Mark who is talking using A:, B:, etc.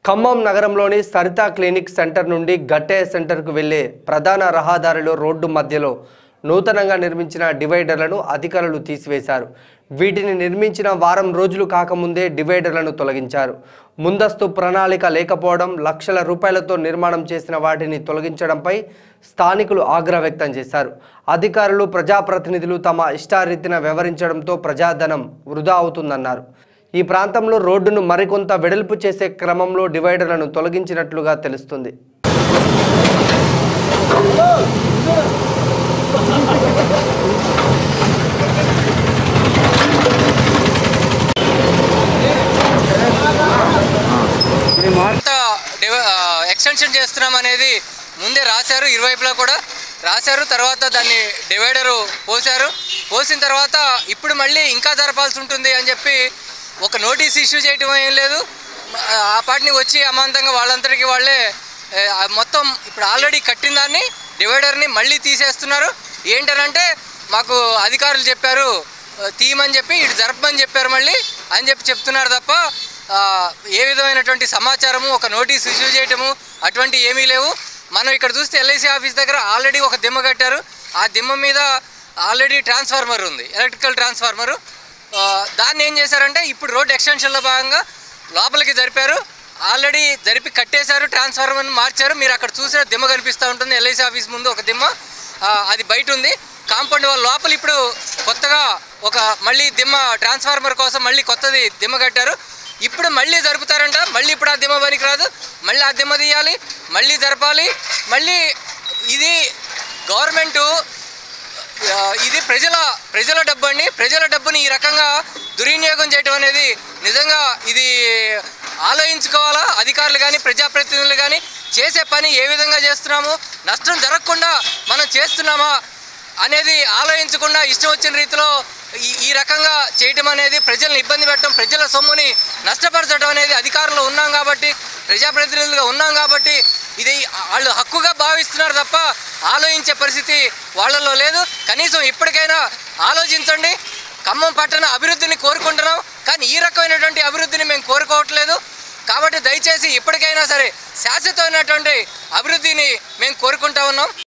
A: ఖమ్మం నగరంలోని Saritha clinic centre నుండి గట్టే సెంటర్కు వెళ్లే ప్రధాన రహదారిలో రోడ్డు మధ్యలో నూతనంగా నిర్మించిన డివైడర్లను అధికారులు తీసివేశారు వీటిని నిర్మించిన వారం రోజులు కాకముందే డివైడర్లను తొలగించారు ముందస్తు ప్రణాళిక లేకపోవడం లక్షల రూపాయలతో నిర్మాణం చేసిన వాటిని తొలగించడంపై స్థానికులు ఆగ్రహం వ్యక్తం చేశారు అధికారులు ప్రజాప్రతినిధులు తమ ఇష్టారీతిన వ్యవహరించడంతో ప్రజాధనం వృధా అవుతుందన్నారు ఈ ప్రాంతంలో రోడ్డును మరికొంత వెడల్పు చేసే క్రమంలో డివైడర్లను తొలగించినట్లుగా తెలుస్తుంది
B: ఎంత డివ- ఆ, ఎక్స్టెన్షన్ చేస్తున్నాం అనేది ముందే రాశారు ఇరువైపులా కూడా రాశారు తర్వాత దాన్ని డివైడరు పోశారు పోసిన తర్వాత ఇప్పుడు మళ్ళీ ఇంకా జరపాల్సి ఉంటుంది అని చెప్పి ఒక నోటీస్ ఇష్యూ చేయటం ఏం లేదు ఆ, ఆ పాటిని వచ్చి అమాంతంగా వాళ్ళందరికీ వాళ్ళే ఏ, ఆ మొత్తం ఇప్పుడు ఆల్రెడీ కట్టిన దాన్ని డివైడర్ని మళ్ళీ తీసేస్తున్నారు ఏంటనంటే మాకు అధికారులు చెప్పారు ఆ, తీయమని చెప్పి ఇటు జరపమని చెప్పారు మళ్ళీ అని చెప్పి చెప్తున్నారు తప్ప ఆ, ఏ విధమైనటువంటి సమాచారము ఒక నోటీస్ ఇష్యూ చేయటము అటువంటి ఏమీ లేవు మనం ఇక్కడ చూస్తే ఎల్ఐసి ఆఫీస్ దగ్గర ఆల్రెడీ ఒక దిమ్మ కట్టారు ఆ దిమ్మ మీద ఆల్రెడీ ట్రాన్స్ఫార్మర్ ఉంది ఎలక్ట్రికల్ ట్రాన్స్ఫార్మరు ఆ, దాన్ని ఏం చేశారంటే ఇప్పుడు రోడ్ ఎక్స్టెన్షన్లో భాగంగా లోపలికి జరిపారు ఆల్రెడీ జరిపి కట్టేశారు ట్రాన్స్ఫార్మర్ని మార్చారు మీరు అక్కడ చూసిన దిమ్మ కనిపిస్తూ ఉంటుంది ఎల్ఐసి ఆఫీస్ ముందు ఒక దిమ్మ ఆ, అది బయట ఉంది కాంపౌండ్ వాళ్ళ లోపల ఇప్పుడు కొత్తగా ఒక మళ్ళీ దిమ్మ ట్రాన్స్ఫార్మర్ కోసం మళ్ళీ కొత్తది దిమ్మ కట్టారు ఇప్పుడు మళ్ళీ జరుపుతారంట మళ్ళీ ఇప్పుడు ఆ దిమ్మ పనికి రాదు మళ్ళీ ఆ దిమ్మ తీయాలి మళ్ళీ జరపాలి మళ్ళీ ఇది గవర్నమెంటు ఆ, ఇది ప్రజల ప్రజల డబ్బు అండి ప్రజల డబ్బుని ఈ రకంగా దుర్వినియోగం చేయడం అనేది నిజంగా ఇది ఆలోచించుకోవాలా అధికారులు కానీ ప్రజాప్రతినిధులు కానీ చేసే పని ఏ విధంగా చేస్తున్నాము నష్టం జరగకుండా మనం చేస్తున్నామా అనేది ఆలోచించకుండా ఇష్టం వచ్చిన రీతిలో ఈ ఈ రకంగా చేయటం అనేది ప్రజల్ని ఇబ్బంది పెట్టడం ప్రజల సొమ్ముని నష్టపరచడం అనేది అధికారంలో ఉన్నాం కాబట్టి ప్రజాప్రతినిధులుగా ఉన్నాం కాబట్టి ఇది వాళ్ళు హక్కుగా భావిస్తున్నారు తప్ప ఆలోచించే పరిస్థితి వాళ్ళలో లేదు కనీసం ఇప్పటికైనా ఆలోచించండి ఖమ్మం పట్టణ అభివృద్ధిని కోరుకుంటున్నాం కానీ ఈ రకమైనటువంటి అభివృద్ధిని మేము కోరుకోవట్లేదు కాబట్టి దయచేసి ఇప్పటికైనా సరే శాశ్వతమైనటువంటి అభివృద్ధిని మేము కోరుకుంటా ఉన్నాం